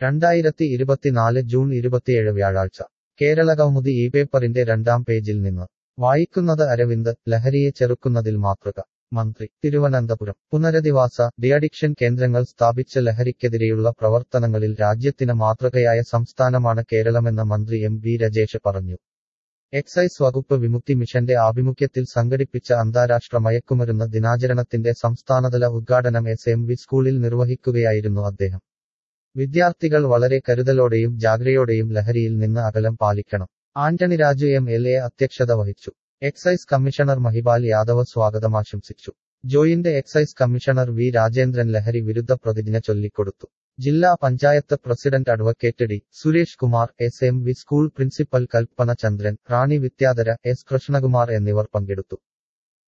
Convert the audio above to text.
രണ്ടായിരത്തി ഇരുപത്തിനാല് ജൂൺ ഇരുപത്തിയേഴ് വ്യാഴാഴ്ച കേരളകൗമുദി ഈ പേപ്പറിന്റെ രണ്ടാം പേജിൽ നിന്ന് വായിക്കുന്നത് അരവിന്ദ് ലഹരിയെ ചെറുക്കുന്നതിൽ മാതൃക മന്ത്രി തിരുവനന്തപുരം പുനരധിവാസ ഡിഅഡിക്ഷൻ കേന്ദ്രങ്ങൾ സ്ഥാപിച്ച ലഹരിക്കെതിരെയുള്ള പ്രവർത്തനങ്ങളിൽ രാജ്യത്തിന് മാതൃകയായ സംസ്ഥാനമാണ് കേരളമെന്ന് മന്ത്രി എം ബി രജേഷ് പറഞ്ഞു എക്സൈസ് വകുപ്പ് വിമുക്തി മിഷന്റെ ആഭിമുഖ്യത്തിൽ സംഘടിപ്പിച്ച അന്താരാഷ്ട്ര മയക്കുമരുന്ന് ദിനാചരണത്തിന്റെ സംസ്ഥാനതല ഉദ്ഘാടനം എസ് എം വി സ്കൂളിൽ നിർവഹിക്കുകയായിരുന്നു അദ്ദേഹം വിദ്യാർത്ഥികൾ വളരെ കരുതലോടെയും ജാഗ്രയോടെയും ലഹരിയിൽ നിന്ന് അകലം പാലിക്കണം Antony Raju M L A അധ്യക്ഷത വഹിച്ചു എക്സൈസ് കമ്മീഷണർ മഹിപാൽ യാദവ് സ്വാഗതമാശംസിച്ചു joint excise commissioner V Rajendran ലഹരി വിരുദ്ധ പ്രതിജ്ഞ ചൊല്ലിക്കൊടുത്തു ജില്ലാ panchayat president advocate D Suresh Kumar S M V school principal Kalpana Chandran Rani Vidyadhara S Krishnakumar എന്നിവർ പങ്കെടുത്തു